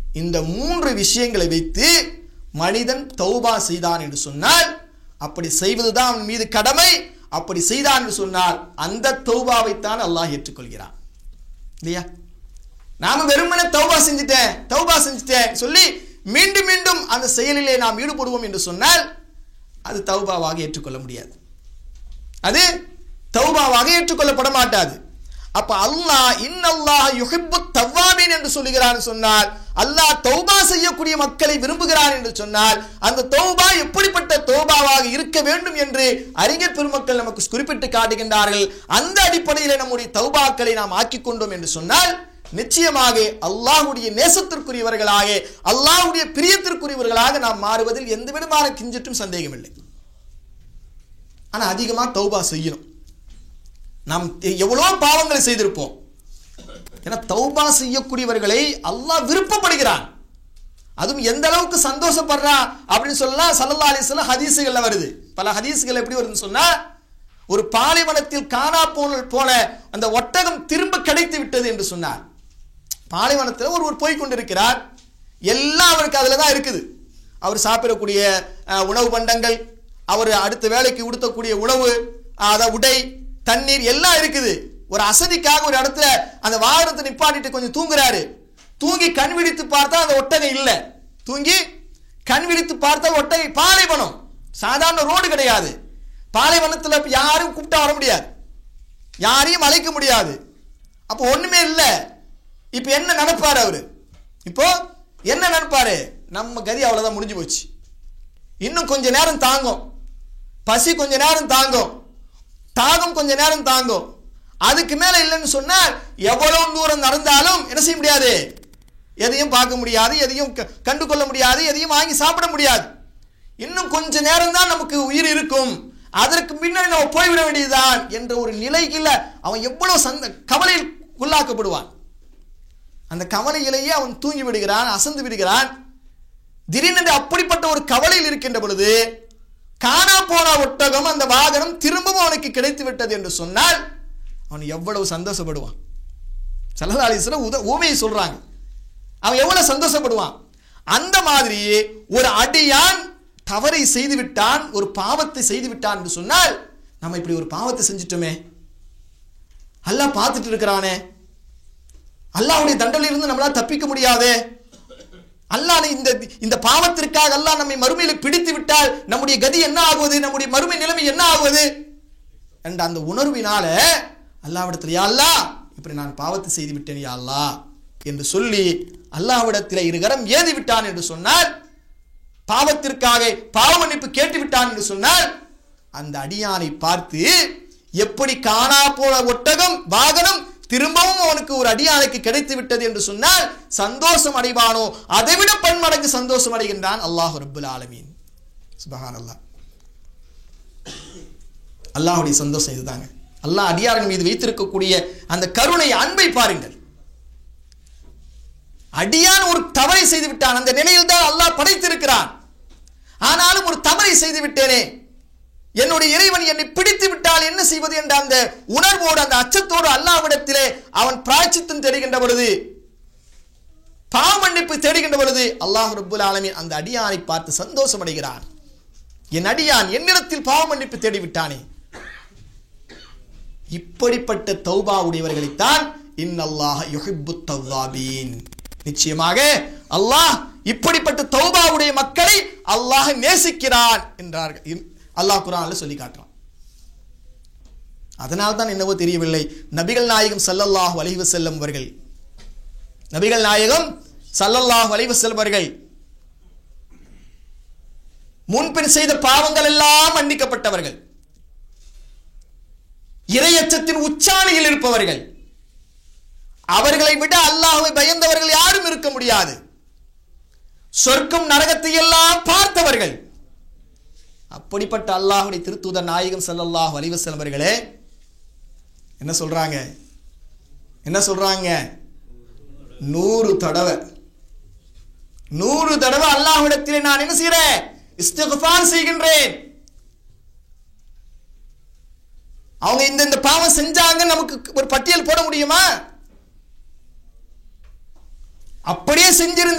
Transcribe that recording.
இந்த மூன்று விஷயங்களை வைத்து மனிதன் தௌபா செய்தான் என்று சொன்னால் அப்படி செய்வதுதான் அவன் மீது கடமை அப்படி செய்தான் என்று சொன்னால் அந்த தௌபாவைத்தான் அல்லாஹ் ஏற்றுக்கொள்கிறான் இல்லையா நாம வெறுமனே தௌபா செஞ்சுட்டேன் தௌபா செஞ்சுட்டேன் சொல்லி மீண்டும் மீண்டும் அந்த செயலிலே நாம் ஈடுபடுவோம் என்று சொன்னால் அது தௌபாவாக ஏற்றுக்கொள்ள முடியாது அது தௌபாவாக ஏற்றுக்கொள்ளப்பட மாட்டாது அப்ப அல்லாஹ் இன்னல்லாஹ் யுஹிப்பு தவ்வாபீன் என்று சொல்லுகிறான் சொன்னால் அல்லாஹ் தௌபா செய்யக்கூடிய மக்களை விரும்புகிறான் என்று சொன்னால் அந்த தௌபா எப்படிப்பட்ட தௌபாவாக இருக்க வேண்டும் என்று அறிஞர் பெருமக்கள் நமக்கு குறிப்பிட்டு காட்டுகின்றார்கள் அந்த அடிப்படையில் நம்முடைய தௌபாக்களை நாம் ஆக்கிக் கொண்டோம் என்று சொன்னால் நிச்சயமாக அல்லாஹ்வுடைய நேசத்திற்குரியவர்களாக அல்லாஹ்வுடைய பிரியத்திற்குரியவர்களாக நாம் மாறுவதில் எந்த விதமான கிஞ்சிட்டும் சந்தேகமில்லை ஆனா அதிகமா தௌபா செய்யணும் நாம் எவ்வளோ பாவங்களை செய்திருப்போம் ஏன்னா தௌபா செய்யக்கூடியவர்களை அல்லாஹ் விருப்பப்படுகிறான் அதுவும் எந்த அளவுக்கு சந்தோஷப்படுறா அப்படின்னு சொல்லலாம் சல்லல்லா அலிஸ்லாம் ஹதீஸுகள்ல வருது பல ஹதீஸுகள் எப்படி வருதுன்னு சொன்னா ஒரு பாலைவனத்தில் காணா போன போன அந்த ஒட்டகம் திரும்ப கிடைத்து விட்டது என்று சொன்னார் பாலைவனத்தில் ஒருவர் போய் கொண்டிருக்கிறார் எல்லாம் அவருக்கு அதில் தான் இருக்குது அவர் சாப்பிடக்கூடிய அஹ், உணவு பண்டங்கள் அவர் அடுத்த வேலைக்கு உடுத்தக்கூடிய உணவு அஹ், அத உடை தண்ணீர் எல்லாம் இருக்குது ஒரு அசதிக்காக ஒரு இடத்துல அந்த வாகனத்தை நிப்பாட்டிட்டு கொஞ்சம் தூங்குறாரு தூங்கி கண் விழித்து பார்த்தா அந்த ஒட்டகை இல்லை தூங்கி கண் விழித்து பார்த்தா ஒட்டகை பாலைவனம் சாதாரண ரோடு கிடையாது பாலைவனத்தில் யாரும் கூப்பிட்டா வர முடியாது யாரையும் அழைக்க முடியாது அப்போ ஒண்ணுமே இல்லை இப்போ என்ன நினைப்பாரு அவரு இப்போ என்ன நினைப்பாரு நம்ம கதி அவ்வளவுதான் முடிஞ்சு போச்சு இன்னும் கொஞ்ச நேரம் தாங்கும் பசி கொஞ்ச நேரம் தாங்கும் தாகம் கொஞ்ச நேரம் தாங்கும் அதுக்கு மேல இல்லைன்னு சொன்னால் எவ்வளவு தூரம் நடந்தாலும் என்ன செய்ய முடியாது எதையும் பார்க்க முடியாது எதையும் க- கண்டு கொள்ள முடியாது எதையும் வாங்கி சாப்பிட முடியாது இன்னும் கொஞ்ச நேரம் தான் நமக்கு உயிர் இருக்கும் அதற்கு பின்னாடி நம்ம போய்விட வேண்டியதுதான் என்ற ஒரு நிலையில் அவன் எவ்வளவு சந்த கவலையில் உள்ளாக்கப்படுவான் அந்த கவலையிலேயே அவன் தூங்கி விடுகிறான் அசந்து விடுகிறான் திடீரென்று அப்படிப்பட்ட ஒரு கவலையில் இருக்கின்ற பொழுது காணா போன ஒட்டகம் அந்த வாகனம் திரும்பவும் அவனுக்கு கிடைத்து விட்டது என்று சொன்னால் அவன் எவ்வளவு சந்தோஷப்படுவான் சல்லதாலிஸ்ல உத ஊமையை சொல்றாங்க அவன் எவ்வளவு சந்தோஷப்படுவான் அந்த மாதிரி ஒரு அடியான் தவறை செய்து விட்டான் ஒரு பாவத்தை செய்து விட்டான் என்று சொன்னால் நம்ம இப்படி ஒரு பாவத்தை செஞ்சிட்டோமே அல்லாஹ் பார்த்துட்டு இருக்கிறானே அல்லாஹ்வுடைய தண்டனையிலிருந்து நம்மளால தப்பிக்க முடியாதே அல்லாஹ் இந்த இந்த பாவத்திற்காக அல்லாஹ் நம்மை மறுமையில பிடித்து விட்டால் நம்முடைய கதி என்ன ஆகுவது நம்முடைய மறுமை நிலைமை என்ன ஆகுவது என்ற அந்த உணர்வினால அல்லாவிடத்தில் யா அல்லாஹ் இப்படி நான் பாவத்தை செய்து விட்டேன் யா அல்லாஹ் என்று சொல்லி அல்லாஹ்விடத்தில் இருகரம் ஏதி விட்டான் என்று சொன்னால் பாவத்திற்காக பாவ மன்னிப்பு கேட்டு விட்டான் என்று சொன்னால் அந்த அடியானை பார்த்து எப்படி காணா போன ஒட்டகம் வாகனம் திரும்பவும் அவனுக்கு ஒரு அடியானுக்கு கிடைத்து விட்டது என்று சொன்னால் சந்தோஷம் அடைவானோ அதைவிட பன்மடங்கு சந்தோஷம் அடைகின்றான் அல்லாஹ் ரப்புல் ஆலமீன் சுபஹான் அல்லாஹ் அல்லாஹ்வுடைய சந்தோஷம் இதுதாங்க அல்லாஹ் அடியார்கள் மீது வைத்திருக்கக்கூடிய அந்த கருணை அன்பை பாருங்கள் அடியான் ஒரு தவறை செய்து விட்டான் அந்த நிலையில் தான் அல்லாஹ் படைத்திருக்கிறான் ஆனாலும் ஒரு தவறை செய்து விட்டேனே என்னுடைய இறைவன் என்னை பிடித்து விட்டால் என்ன செய்வது என்ற அந்த உணர்வோடு அந்த அச்சத்தோடு அல்லாவிடத்திலே அவன் பிராய்ச்சித்தம் தேடுகின்ற பொழுது பாவ மன்னிப்பு தேடுகின்ற பொழுது அல்லாஹ் ரப்புல் ஆலமீன் அந்த அடியானை பார்த்து சந்தோஷம் அடைகிறான் என் அடியான் என்னிடத்தில் பாவ மன்னிப்பு தேடிவிட்டானே இப்படிப்பட்ட தௌபா உடையவர்களைத்தான் இன்னல்லாஹ் யுஹிப்பு தவ்வாபீன் நிச்சயமாக அல்லாஹ் இப்படிப்பட்ட தௌபாவுடைய மக்களை அல்லாஹ் நேசிக்கிறான் என்றார்கள் இன்- அல்லாஹ் குரான்ல சொல்லி காட்டுறான் அதனால் தான் என்னவோ தெரியவில்லை நபிகள் நாயகம் ஸல்லல்லாஹு அலைஹி வஸல்லம் அவர்கள் நபிகள் நாயகம் ஸல்லல்லாஹு அலைஹி வஸல்லம் அவர்கள் முன்பின் செய்த பாவங்கள் எல்லாம் மன்னிக்கப்பட்டவர்கள் இரையச்சத்தின் உச்சாணியில் இருப்பவர்கள் அவர்களை விட அல்லாஹ்வை பயந்தவர்கள் யாரும் இருக்க முடியாது சொர்க்கம் நரகத்தை எல்லாம் பார்த்தவர்கள் அப்படிப்பட்ட அல்லாஹ்வுடைய திருத்தூதர் நாயகம் ஸல்லல்லாஹு அலைஹி வஸல்லம் அவர்களே என்ன சொல்றாங்க என்ன சொல்றாங்க நூறு தடவை நூறு தடவை அல்லாஹ்விடத்திலே நான் என்ன செய்கிறேன் இஸ்திக்ஃபார் செய்கின்றேன் அவங்க இந்த இந்த பாவம் செஞ்சாங்க நமக்கு ஒரு பட்டியல் போட முடியுமா அப்படியே செஞ்சிருந்த